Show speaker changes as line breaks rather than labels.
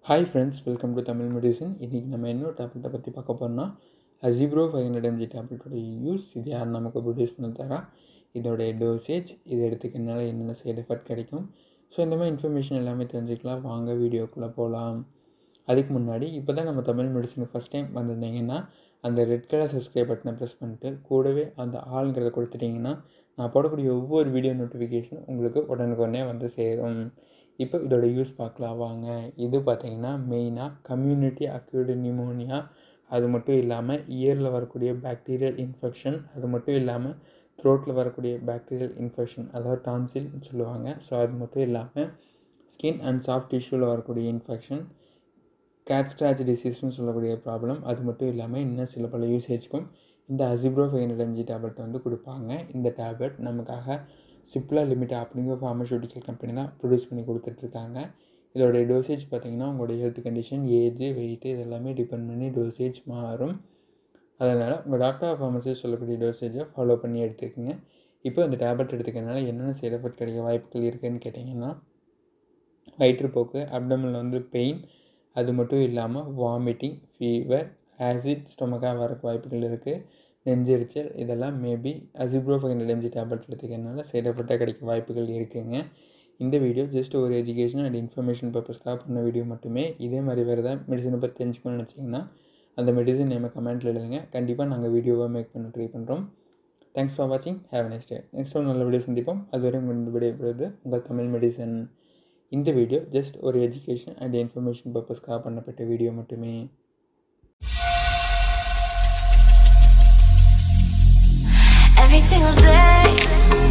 hi friends welcome to Tamil medicine இன்றைக்கி நம்ம என்ன டேப்லெட்டை பற்றி பார்க்க போகிறோம்னா அசிப்ரோ ஃபைவ் ஹண்ட்ரட் எம்ஜி டேப்லெட்டோட யூஸ் இது யார் நமக்கு ப்ரொடியூஸ் பண்ண தரா இதோடைய டோசேஜ் இது எடுத்துக்கிறதுனால என்னென்ன சைடு எஃபெக்ட் கிடைக்கும் ஸோ இந்த மாதிரி இன்ஃபர்மேஷன் எல்லாமே தெரிஞ்சுக்கலாம் வாங்க வீடியோக்குள்ளே போகலாம் அதுக்கு முன்னாடி இப்போ தான் நம்ம தமிழ் மெடிசனுக்கு ஃபஸ்ட் டைம் வந்திருந்தீங்கன்னா அந்த ரெட் கலர் சப்ஸ்கிரைப் பட்டனை ப்ரெஸ் பண்ணிட்டு கூடவே அந்த ஆளுங்கிறத கொடுத்துட்டிங்கன்னா நான் போடக்கூடிய ஒவ்வொரு வீடியோ நோட்டிஃபிகேஷன் உங்களுக்கு உடனுக்குடனே வந்து சேரும் இப்போ இதோட யூஸ் பார்க்கலாம் வாங்க இது பார்த்திங்கன்னா மெயினாக கம்யூனிட்டி அக்யூர்டு நிமோனியா அது மட்டும் இல்லாமல் இயரில் வரக்கூடிய பாக்டீரியல் இன்ஃபெக்ஷன் அது மட்டும் இல்லாமல் த்ரோட்டில் வரக்கூடிய பாக்டீரியல் இன்ஃபெக்ஷன் அதாவது டான்சில்னு சொல்லுவாங்க ஸோ அது மட்டும் இல்லாமல் ஸ்கின் அண்ட் சாஃப்ட் டிஷ்யூவில் வரக்கூடிய இன்ஃபெக்ஷன் கேட் ஸ்க்ராச் டிசீஸ்னு சொல்லக்கூடிய ப்ராப்ளம் அது மட்டும் இல்லாமல் இன்னும் சில பல யூசேஜ்க்கும் இந்த அசிப்ரோ ஃபைவ் ஹண்ட்ரட் எம்ஜி டேப்லெட் வந்து கொடுப்பாங்க இந்த டேப்லெட் நமக்காக சிப்லா லிமிட் அப்படிங்கிற ஃபார்மசூட்டிக்கல் கம்பெனி தான் ப்ரொடியூஸ் பண்ணி கொடுத்துட்ருக்காங்க இதோடைய டோசேஜ் பார்த்திங்கன்னா உங்களுடைய ஹெல்த் கண்டிஷன் ஏஜ் வெயிட்டு இது எல்லாமே டிபெண்ட் பண்ணி டோசேஜ் மாறும் அதனால் உங்கள் டாக்டர் ஃபார்மசிஸ்ட் சொல்லக்கூடிய டோசேஜை ஃபாலோ பண்ணி எடுத்துக்கோங்க இப்போ இந்த டேப்லெட் எடுத்துக்கிறதுனால என்னென்ன சைட் எஃபெக்ட் கிடைக்க வாய்ப்புகள் இருக்குதுன்னு கேட்டிங்கன்னா வயிற்றுப்போக்கு அப்டமில் வந்து பெயின் அது மட்டும் இல்லாமல் வாமிட்டிங் ஃபீவர் ஆசிட் ஸ்டொமக்காக வரக்கு வாய்ப்புகள் இருக்குது நெஞ்செரிச்சல் இதெல்லாம் மேபி அசிப்ரோஃபைன் எம்ஜி டேப்லெட் எடுத்துக்கிறதுனால சைட் எஃபெக்டாக கிடைக்க வாய்ப்புகள் இருக்குங்க இந்த வீடியோ ஜஸ்ட் ஒரு எஜுகேஷன் அண்ட் இன்ஃபர்மேஷன் பர்பஸ்க்காக பண்ண வீடியோ மட்டுமே இதே மாதிரி வேறு ஏதாவது மெடிசனை பற்றி தெரிஞ்சுக்கணும்னு நினச்சிங்கன்னா அந்த மெடிசன் நேமை கமெண்ட்டில் எழுதுங்க கண்டிப்பாக நாங்கள் வீடியோவாக மேக் பண்ண ட்ரை பண்ணுறோம் தேங்க்ஸ் ஃபார் வாட்சிங் ஹேவ் நெக்ஸ்ட் டே நெக்ஸ்ட் ஒரு நல்ல வீடியோ சந்திப்போம் அதுவரை உங்கள் விடைபெறுவது உங்கள் தமிழ் மெடிசன் இந்த வீடியோ ஜஸ்ட் ஒரு எஜுகேஷன் அண்ட் இன்ஃபர்மேஷன் பர்பஸ்க்காக பண்ணப்பட்ட வீடியோ மட்டுமே
Every single day